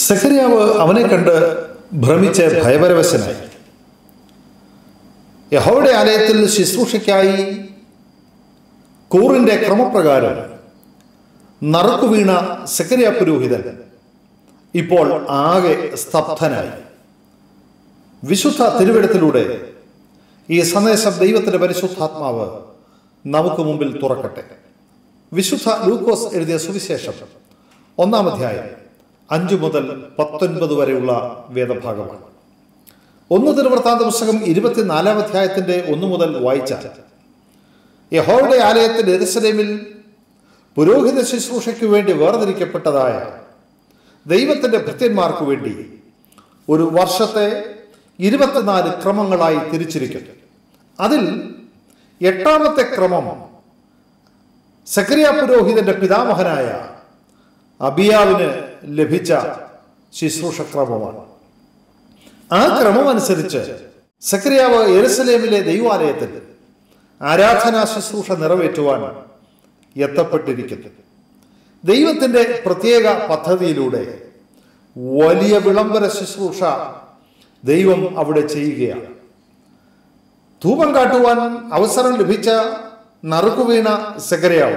സെഖരിയാവ് അവനെ കണ്ട് ഭ്രമിച്ച് ഭയപരവശനായി യഹോയുടെ ആലയത്തിൽ ശുശ്രൂഷയ്ക്കായി കൂറിന്റെ ക്രമപ്രകാരം നറുക്കു വീണ സെക്കരിയ പുരോഹിതൻ ഇപ്പോൾ ആകെ സ്തബ്ധനായി വിശുദ്ധ തിരുവിടത്തിലൂടെ ഈ സന്ദേശം ദൈവത്തിന്റെ പരിശുദ്ധാത്മാവ് നമുക്ക് മുമ്പിൽ തുറക്കട്ടെ വിശുദ്ധ ലൂക്കോസ് എഴുതിയ സുവിശേഷം ഒന്നാം അധ്യായം അഞ്ചു മുതൽ പത്തൊൻപത് വരെയുള്ള വേദഭാഗമാണ് ഒന്ന് തിരുവൃത്താന്ത പുസ്തകം ഇരുപത്തിനാലാം അധ്യായത്തിന്റെ ഒന്ന് മുതൽ വായിച്ചാൽ യഹോയുടെ ആലയത്തിൽ എരുസലേമിൽ പുരോഹിത ശുശ്രൂഷയ്ക്ക് വേണ്ടി വേർതിരിക്കപ്പെട്ടതായ ദൈവത്തിന്റെ ഭൃത്യന്മാർക്ക് വേണ്ടി ഒരു വർഷത്തെ ഇരുപത്തിനാല് ക്രമങ്ങളായി തിരിച്ചിരിക്കുന്നു അതിൽ എട്ടാമത്തെ ക്രമം സക്രിയ പുരോഹിതന്റെ പിതാമഹനായ അബിയാവിന് ലഭിച്ച ശുശ്രൂഷ ക്രമമാണ് ആ ക്രമം അനുസരിച്ച് സക്രിയാവ് എരുസലേമിലെ ദൈവാലയത്തിൽ ആരാധനാ ശുശ്രൂഷ നിറവേറ്റുവാൻ എത്തപ്പെട്ടിരിക്കുന്നു ദൈവത്തിന്റെ പ്രത്യേക പദ്ധതിയിലൂടെ വലിയ വിളംബര ശുശ്രൂഷ ദൈവം അവിടെ ചെയ്യുകയാണ് ധൂപം കാട്ടുവാൻ അവസരം ലഭിച്ച നറുക്കുവീണ സെഗരയാവ്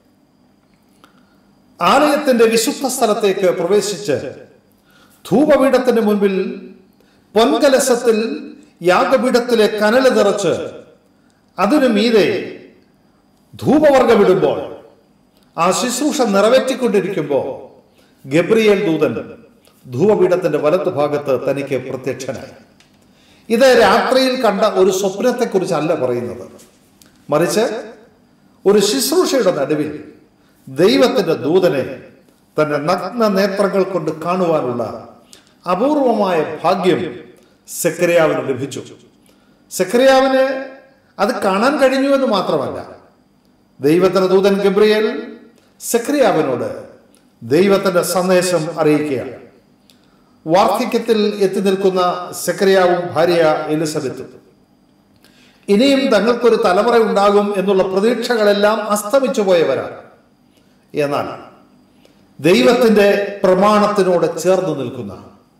ആലയത്തിന്റെ വിശുദ്ധ സ്ഥലത്തേക്ക് പ്രവേശിച്ച് ധൂപപീഠത്തിന് മുൻപിൽ പൊൻകലശത്തിൽ യാഗപീഠത്തിലെ കനല് നിറച്ച് അതിനു മീതെ ധൂപവർഗമിടുമ്പോൾ ആ ശുശ്രൂഷ നിറവേറ്റിക്കൊണ്ടിരിക്കുമ്പോൾ ഗബ്രിയേൽ ദൂതൻ ധൂപപീഠത്തിന്റെ വലതു ഭാഗത്ത് തനിക്ക് പ്രത്യക്ഷനായി ഇത് രാത്രിയിൽ കണ്ട ഒരു സ്വപ്നത്തെക്കുറിച്ചല്ല പറയുന്നത് മറിച്ച് ഒരു ശുശ്രൂഷയുടെ നടുവിൽ ദൈവത്തിന്റെ ദൂതനെ തന്റെ നഗ്ന നേത്രങ്ങൾ കൊണ്ട് കാണുവാനുള്ള അപൂർവമായ ഭാഗ്യം സെക്രിയാവിന് ലഭിച്ചു സെക്രിയാവിന് അത് കാണാൻ കഴിഞ്ഞു എന്ന് മാത്രമല്ല ദൈവത്തിന്റെ ദൂതൻ ഗബ്രിയേൽ സെക്രിയാവിനോട് ദൈവത്തിന്റെ സന്ദേശം അറിയിക്കുകയാണ് വാർദ്ധക്യത്തിൽ എത്തി നിൽക്കുന്ന സെക്രിയാവും ഭാര്യ എലിസബത്തും ഇനിയും തങ്ങൾക്കൊരു തലമുറ ഉണ്ടാകും എന്നുള്ള പ്രതീക്ഷകളെല്ലാം അസ്തമിച്ചു പോയവരാണ് എന്നാൽ ദൈവത്തിന്റെ പ്രമാണത്തിനോട് ചേർന്ന് നിൽക്കുന്ന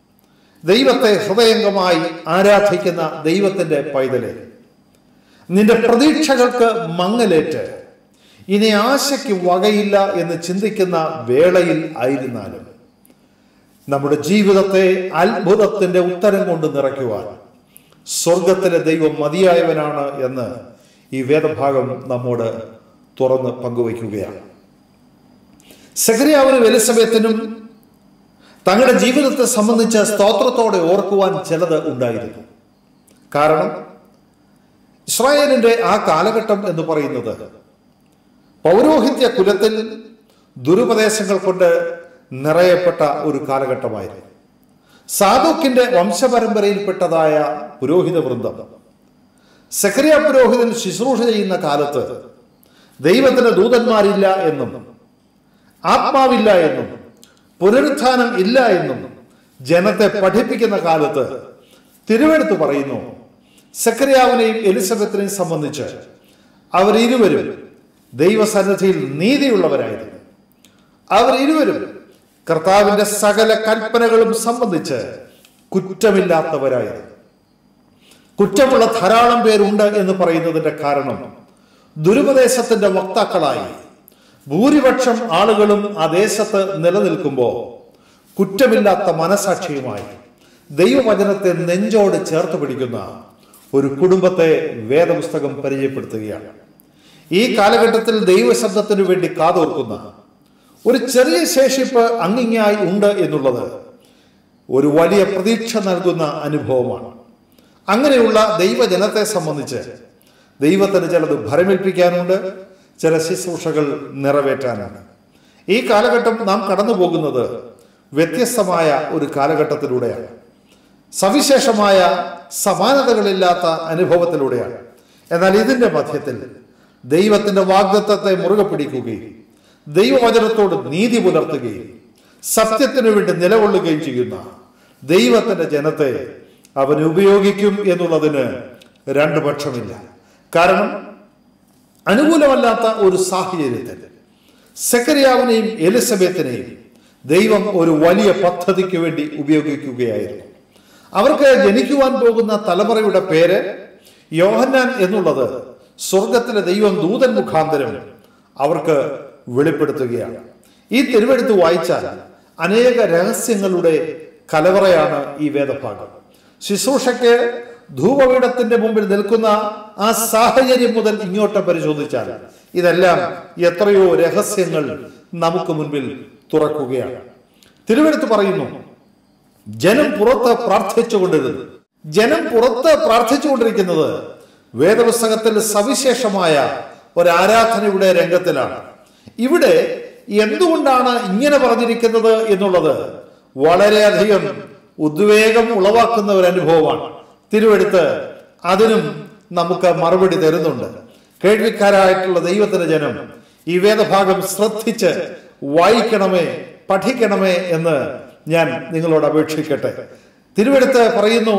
ദൈവത്തെ ഹൃദയംഗമായി ആരാധിക്കുന്ന ദൈവത്തിന്റെ പൈതലെ നിന്റെ പ്രതീക്ഷകൾക്ക് മങ്ങലേറ്റ് ഇനി ആശയ്ക്ക് വകയില്ല എന്ന് ചിന്തിക്കുന്ന വേളയിൽ ആയിരുന്നാലും നമ്മുടെ ജീവിതത്തെ അത്ഭുതത്തിന്റെ ഉത്തരം കൊണ്ട് നിറയ്ക്കുവാൻ സ്വർഗത്തിലെ ദൈവം മതിയായവനാണ് എന്ന് ഈ വേദഭാഗം നമ്മോട് തുറന്ന് പങ്കുവയ്ക്കുകയാണ് സെക്രിയാവിനും എലിസബത്തിനും തങ്ങളുടെ ജീവിതത്തെ സംബന്ധിച്ച സ്തോത്രത്തോടെ ഓർക്കുവാൻ ചിലത് ഉണ്ടായിരുന്നു കാരണം ഇസ്രായേലിന്റെ ആ കാലഘട്ടം എന്ന് പറയുന്നത് പൗരോഹിത്യ കുലത്തിൽ ദുരുപദേശങ്ങൾ കൊണ്ട് നിറയപ്പെട്ട ഒരു കാലഘട്ടമായിരുന്നു സാധുക്കിന്റെ വംശപരമ്പരയിൽപ്പെട്ടതായ പുരോഹിത വൃന്ദം സെക്രിയ പുരോഹിതൻ ശുശ്രൂഷ ചെയ്യുന്ന കാലത്ത് ദൈവത്തിന് ദൂതന്മാരില്ല എന്നും ആത്മാവില്ല എന്നും പുനരുത്ഥാനം ഇല്ല എന്നും ജനത്തെ പഠിപ്പിക്കുന്ന കാലത്ത് തിരുവെടുത്ത് പറയുന്നു സെക്രിയാവിനെയും എലിസബത്തിനെയും സംബന്ധിച്ച് അവർ ഇരുവരും ദൈവസന്നിധിയിൽ നീതിയുള്ളവരായിരുന്നു അവർ ഇരുവരും കർത്താവിന്റെ സകല കൽപ്പനകളും സംബന്ധിച്ച് കുറ്റമില്ലാത്തവരായിരുന്നു കുറ്റമുള്ള ധാരാളം പേരുണ്ട് എന്ന് പറയുന്നതിന്റെ കാരണം ദുരുപദേശത്തിന്റെ വക്താക്കളായി ഭൂരിപക്ഷം ആളുകളും ആ ദേശത്ത് നിലനിൽക്കുമ്പോൾ കുറ്റമില്ലാത്ത മനസാക്ഷിയുമായി ദൈവവചനത്തെ നെഞ്ചോട് ചേർത്ത് പിടിക്കുന്ന ഒരു കുടുംബത്തെ വേദപുസ്തകം പരിചയപ്പെടുത്തുകയാണ് ഈ കാലഘട്ടത്തിൽ ദൈവശബ്ദത്തിനു വേണ്ടി കാതോർക്കുന്ന ഒരു ചെറിയ ശേഷിപ്പ് അങ്ങിങ്ങായി ഉണ്ട് എന്നുള്ളത് ഒരു വലിയ പ്രതീക്ഷ നൽകുന്ന അനുഭവമാണ് അങ്ങനെയുള്ള ദൈവജനത്തെ സംബന്ധിച്ച് ദൈവത്തിന് ചിലത് ഭരമേൽപ്പിക്കാനുണ്ട് ചില ശുശ്രൂഷകൾ നിറവേറ്റാനാണ് ഈ കാലഘട്ടം നാം കടന്നു പോകുന്നത് വ്യത്യസ്തമായ ഒരു കാലഘട്ടത്തിലൂടെയാണ് സവിശേഷമായ സമാനതകളില്ലാത്ത അനുഭവത്തിലൂടെയാണ് എന്നാൽ ഇതിന്റെ മധ്യത്തിൽ ദൈവത്തിന്റെ വാഗ്ദത്വത്തെ മുറുകെ പിടിക്കുകയും ദൈവവചനത്തോട് നീതി പുലർത്തുകയും സത്യത്തിനു വേണ്ടി നിലകൊള്ളുകയും ചെയ്യുന്ന ദൈവത്തിന്റെ ജനത്തെ അവൻ ഉപയോഗിക്കും എന്നുള്ളതിന് രണ്ട് പക്ഷമില്ല കാരണം അനുകൂലമല്ലാത്ത ഒരു സാഹചര്യത്തിൽ സെക്കരിയാവിനെയും എലിസബത്തിനെയും ദൈവം ഒരു വലിയ പദ്ധതിക്ക് വേണ്ടി ഉപയോഗിക്കുകയായിരുന്നു അവർക്ക് ജനിക്കുവാൻ പോകുന്ന തലമുറയുടെ പേര് യോഹന്നാൻ എന്നുള്ളത് സ്വർഗത്തിലെ ദൈവം ദൂതൻ മുഖാന്തരം അവർക്ക് വെളിപ്പെടുത്തുകയാണ് ഈ തിരുവെടുത്ത് വായിച്ചാൽ അനേക രഹസ്യങ്ങളുടെ കലവറയാണ് ഈ വേദഭാഗം ശുശ്രൂഷയ്ക്ക് ധൂപപീഠത്തിന്റെ മുമ്പിൽ നിൽക്കുന്ന ആ സാഹചര്യം മുതൽ ഇങ്ങോട്ട് പരിശോധിച്ചാൽ ഇതെല്ലാം എത്രയോ രഹസ്യങ്ങൾ നമുക്ക് മുൻപിൽ തുറക്കുകയാണ് തിരുവെടുത്ത് പറയുന്നു ജനം പുറത്ത് പ്രാർത്ഥിച്ചുകൊണ്ടിരുന്നു ജനം പുറത്ത് പ്രാർത്ഥിച്ചുകൊണ്ടിരിക്കുന്നത് വേദപുസ്തകത്തിൽ സവിശേഷമായ ഒരു ആരാധനയുടെ രംഗത്തിലാണ് ഇവിടെ എന്തുകൊണ്ടാണ് ഇങ്ങനെ പറഞ്ഞിരിക്കുന്നത് എന്നുള്ളത് വളരെയധികം ഉദ്വേഗം ഉളവാക്കുന്ന ഒരു അനുഭവമാണ് തിരുവെടുത്ത് അതിനും നമുക്ക് മറുപടി തരുന്നുണ്ട് കേൾവിക്കാരായിട്ടുള്ള ദൈവത്തിന്റെ ജനം ഈ വേദഭാഗം ശ്രദ്ധിച്ച് വായിക്കണമേ പഠിക്കണമേ എന്ന് ഞാൻ നിങ്ങളോട് അപേക്ഷിക്കട്ടെ തിരുവെടുത്ത് പറയുന്നു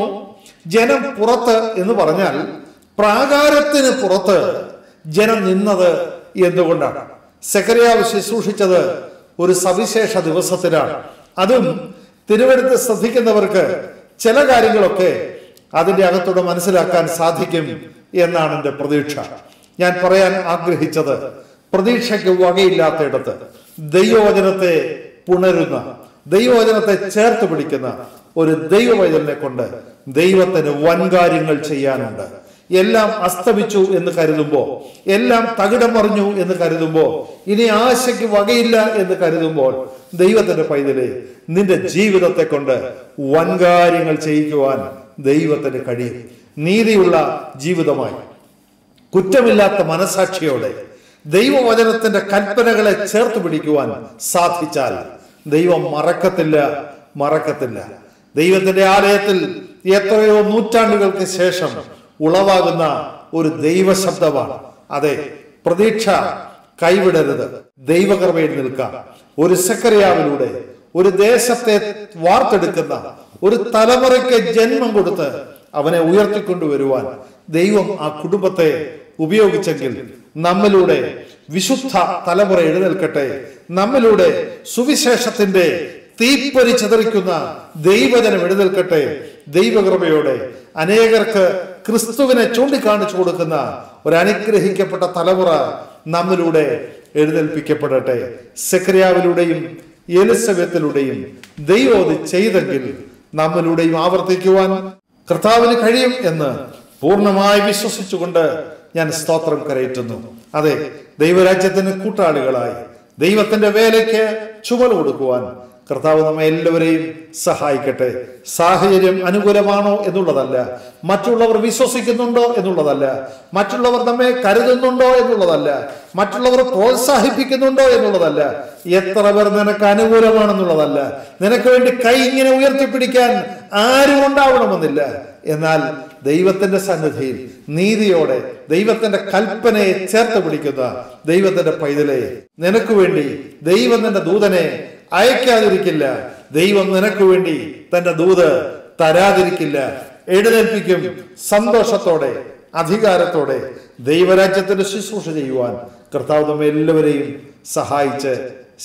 ജനം പുറത്ത് എന്ന് പറഞ്ഞാൽ പ്രാകാരത്തിന് പുറത്ത് ജനം നിന്നത് എന്തുകൊണ്ടാണ് സെക്രയാവ് ശുശ്രൂഷിച്ചത് ഒരു സവിശേഷ ദിവസത്തിലാണ് അതും തിരുവെടുത്ത് ശ്രദ്ധിക്കുന്നവർക്ക് ചില കാര്യങ്ങളൊക്കെ അതിന്റെ അകത്തൂടെ മനസ്സിലാക്കാൻ സാധിക്കും എന്നാണ് എൻ്റെ പ്രതീക്ഷ ഞാൻ പറയാൻ ആഗ്രഹിച്ചത് പ്രതീക്ഷയ്ക്ക് വകയില്ലാത്തയിടത്ത് ദൈവവചനത്തെ പുണരുന്ന ദൈവവചനത്തെ ചേർത്ത് പിടിക്കുന്ന ഒരു ദൈവവചനെ കൊണ്ട് ദൈവത്തിന് വൻകാര്യങ്ങൾ ചെയ്യാനുണ്ട് എല്ലാം അസ്തമിച്ചു എന്ന് കരുതുമ്പോ എല്ലാം തകിടം മറിഞ്ഞു എന്ന് കരുതുമ്പോ ഇനി ആശയ്ക്ക് വകയില്ല എന്ന് കരുതുമ്പോൾ ദൈവത്തിന്റെ പൈതലെ നിന്റെ ജീവിതത്തെ കൊണ്ട് വൻകാര്യങ്ങൾ ചെയ്യിക്കുവാൻ ദൈവത്തിന് കഴിയും നീതിയുള്ള ജീവിതമായി കുറ്റമില്ലാത്ത മനസാക്ഷിയോടെ ദൈവവചനത്തിന്റെ കൽപ്പനകളെ ചേർത്ത് പിടിക്കുവാൻ സാധിച്ചാൽ ദൈവം മറക്കത്തില്ല മറക്കത്തില്ല ദൈവത്തിന്റെ ആലയത്തിൽ എത്രയോ നൂറ്റാണ്ടുകൾക്ക് ശേഷം ഉളവാകുന്ന ഒരു ദൈവശബ്ദമാണ് അതെ പ്രതീക്ഷ കൈവിടരുത് ദൈവകൃപയിൽ നിൽക്കാം ഒരു സക്കറിയാവിലൂടെ ഒരു ദേശത്തെ വാർത്തെടുക്കുന്ന ഒരു തലമുറയ്ക്ക് ജന്മം കൊടുത്ത് അവനെ ഉയർത്തിക്കൊണ്ടുവരുവാൻ ദൈവം ആ കുടുംബത്തെ ഉപയോഗിച്ചെങ്കിൽ നമ്മിലൂടെ വിശുദ്ധ തലമുറ എഴുന്നേൽക്കട്ടെ നമ്മിലൂടെ സുവിശേഷത്തിന്റെ തീപ്പൊരി ചിതറിക്കുന്ന ദൈവജനം എഴുന്നേൽക്കട്ടെ ദൈവകൃപയോടെ അനേകർക്ക് ക്രിസ്തുവിനെ ചൂണ്ടിക്കാണിച്ചു കൊടുക്കുന്ന ഒരു അനുഗ്രഹിക്കപ്പെട്ട തലമുറ നമ്മിലൂടെ എഴുന്നേൽപ്പിക്കപ്പെടട്ടെ സെക്രിയാവിലൂടെയും എലിസബത്തിലൂടെയും ദൈവം അത് ചെയ്തെങ്കിൽ നമ്മിലൂടെയും ആവർത്തിക്കുവാൻ കർത്താവിന് കഴിയും എന്ന് പൂർണ്ണമായി വിശ്വസിച്ചുകൊണ്ട് ഞാൻ സ്തോത്രം കരയറ്റുന്നു അതെ ദൈവരാജ്യത്തിന് കൂട്ടാളികളായി ദൈവത്തിന്റെ വേലയ്ക്ക് ചുമൽ കൊടുക്കുവാൻ കർത്താവ് നമ്മെ എല്ലാവരെയും സഹായിക്കട്ടെ സാഹചര്യം അനുകൂലമാണോ എന്നുള്ളതല്ല മറ്റുള്ളവർ വിശ്വസിക്കുന്നുണ്ടോ എന്നുള്ളതല്ല മറ്റുള്ളവർ നമ്മെ കരുതുന്നുണ്ടോ എന്നുള്ളതല്ല മറ്റുള്ളവർ പ്രോത്സാഹിപ്പിക്കുന്നുണ്ടോ എന്നുള്ളതല്ല എത്ര പേർ നിനക്ക് അനുകൂലമാണെന്നുള്ളതല്ല നിനക്ക് വേണ്ടി കൈ ഇങ്ങനെ ഉയർത്തിപ്പിടിക്കാൻ ആരും ഉണ്ടാവണമെന്നില്ല എന്നാൽ ദൈവത്തിന്റെ സന്നിധിയിൽ നീതിയോടെ ദൈവത്തിന്റെ കൽപ്പനയെ ചേർത്ത് പിടിക്കുന്ന ദൈവത്തിന്റെ പൈതലെ നിനക്ക് വേണ്ടി ദൈവം നിന്റെ ദൂതനെ അയക്കാതിരിക്കില്ല ദൈവം നിനക്ക് വേണ്ടി തന്റെ ദൂത് തരാതിരിക്കില്ല എഴുന്നേൽപ്പിക്കും സന്തോഷത്തോടെ അധികാരത്തോടെ ദൈവരാജ്യത്തിന്റെ ശുശ്രൂഷ ചെയ്യുവാൻ കർത്താവ് നമ്മെ എല്ലാവരെയും സഹായിച്ച്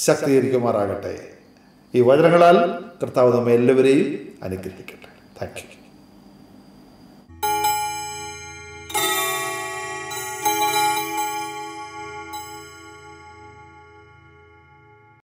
ശക്തീകരിക്കുമാറാകട്ടെ ഈ വചനങ്ങളാൽ കർത്താവ് നമ്മെ എല്ലാവരെയും അനുഗ്രഹിക്കട്ടെ താങ്ക് യു